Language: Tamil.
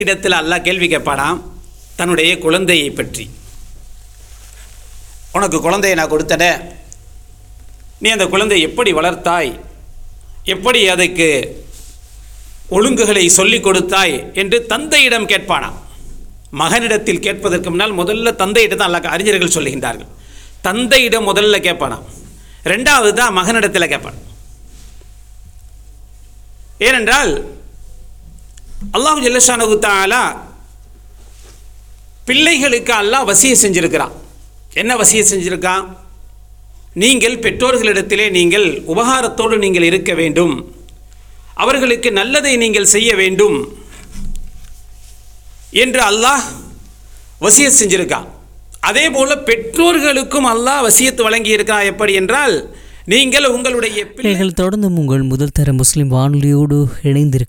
இடத்தில் அல்லாஹ் கேள்வி கேட்பானாம் தன்னுடைய குழந்தையை பற்றி உனக்கு குழந்தையை நான் கொடுத்தனே நீ அந்த குழந்தையை எப்படி வளர்த்தாய் எப்படி அதுக்கு ஒழுங்குகளை சொல்லிக் கொடுத்தாய் என்று தந்தையிடம் கேட்பானாம் மகனிடத்தில் கேட்பதற்கு முன்னால் முதல்ல தந்தையிடம் தான் அல்லாஹ் அறிஞர்கள் சொல்லுகின்றார்கள் தந்தையிடம் முதல்ல கேட்பானாம் ரெண்டாவது தான் மகனிடத்தில் கேட்பான் ஏனென்றால் அல்லாஹு ஜல்லஷானு தாலா பிள்ளைகளுக்கு அல்லாஹ் வசிய செஞ்சிருக்கிறான் என்ன வசிய செஞ்சிருக்கான் நீங்கள் பெற்றோர்களிடத்திலே நீங்கள் உபகாரத்தோடு நீங்கள் இருக்க வேண்டும் அவர்களுக்கு நல்லதை நீங்கள் செய்ய வேண்டும் என்று அல்லாஹ் வசியத் செஞ்சிருக்கான் அதே போல பெற்றோர்களுக்கும் அல்லாஹ் வசியத்து வழங்கி இருக்கிறான் எப்படி என்றால் நீங்கள் உங்களுடைய பிள்ளை நீங்கள் தொடர்ந்தும் உங்கள் முதல் தர முஸ்லிம் வானொலியோடு இணைந்திருக்க